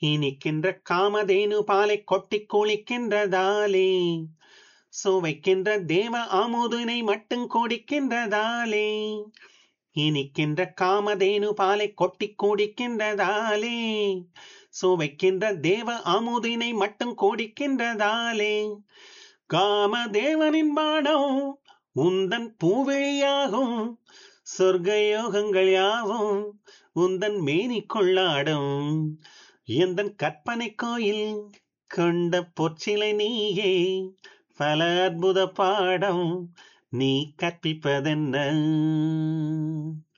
இனிக்கின்ற காமதேனு பாலை கொட்டிக் குளிக்கின்றதாலே சுவைக்கின்ற தேவ ஆமுதினை மட்டும் குடிக்கின்றதாலே இனிக்கின்ற காமதேனு பாலை கொட்டிக் குடிக்கின்றதாலே சுவைக்கின்ற தேவ ஆமுதினை மட்டும் குடிக்கின்றதாலே காமதேவனின் பாடம் உந்தன் பூவிழியாகும் சொர்க்க யோகங்கள் யாவும் உந்தன் மேனி கொள்ளாடும் எந்தன் கற்பனை கோயில் கொண்ட பொற்சிலை நீயே பல அற்புத பாடம் நீ கற்பிப்பதென்ன